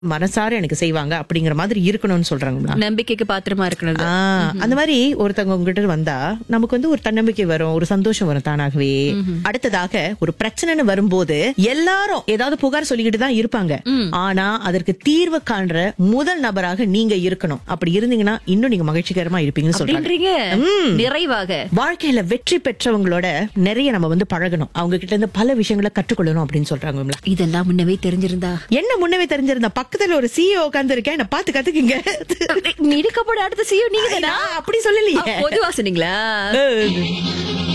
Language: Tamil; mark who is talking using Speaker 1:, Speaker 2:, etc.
Speaker 1: மனசார எனக்கு செய்வாங்க அப்படிங்கிற மாதிரி இருக்கணும்னு சொல்றாங்களா
Speaker 2: நம்பிக்கைக்கு பாத்திரமா இருக்கணும்
Speaker 1: ஆ, அந்த மாதிரி ஒருத்தவங்க உங்ககிட்ட வந்தா நமக்கு வந்து ஒரு தன்னம்பிக்கை வரும் ஒரு சந்தோஷம் வரும் தானாகவே அடுத்ததாக ஒரு பிரச்சனைன்னு வரும்போது எல்லாரும் ஏதாவது புகார் சொல்லிக்கிட்டு தான் இருப்பாங்க ஆனா அதற்கு தீர்வு காண்ற முதல் நபராக நீங்க இருக்கணும் அப்படி இருந்தீங்கன்னா இன்னும் நீங்க மகிழ்ச்சிகரமா இருப்பீங்கன்னு சொல்றாங்க
Speaker 2: அப்படின்றீங்க நிறைவாக
Speaker 1: வாழ்க்கையில வெற்றி பெற்றவங்களோட நிறைய நம்ம வந்து பழகணும் அவங்க கிட்ட இருந்து பல விஷயங்களை கற்றுக்கொள்ளணும் அப்படின்னு சொல்றாங்க
Speaker 2: இதெல்லாம் முன்னவே தெரிஞ்சிருந்தா
Speaker 1: என்ன முன்னவே தெரிஞ்சிருந்தா பக்கத்துல ஒரு சிஇஓ உட்கார்ந்து இருக்கேன் என்ன பாத்து கத்துக்குங்க
Speaker 2: நீடிக்கப்பட அடுத்த செய்யும் நீங்க
Speaker 1: நான் அப்படி சொல்லலையே
Speaker 2: பொதுவா சொன்னீங்களா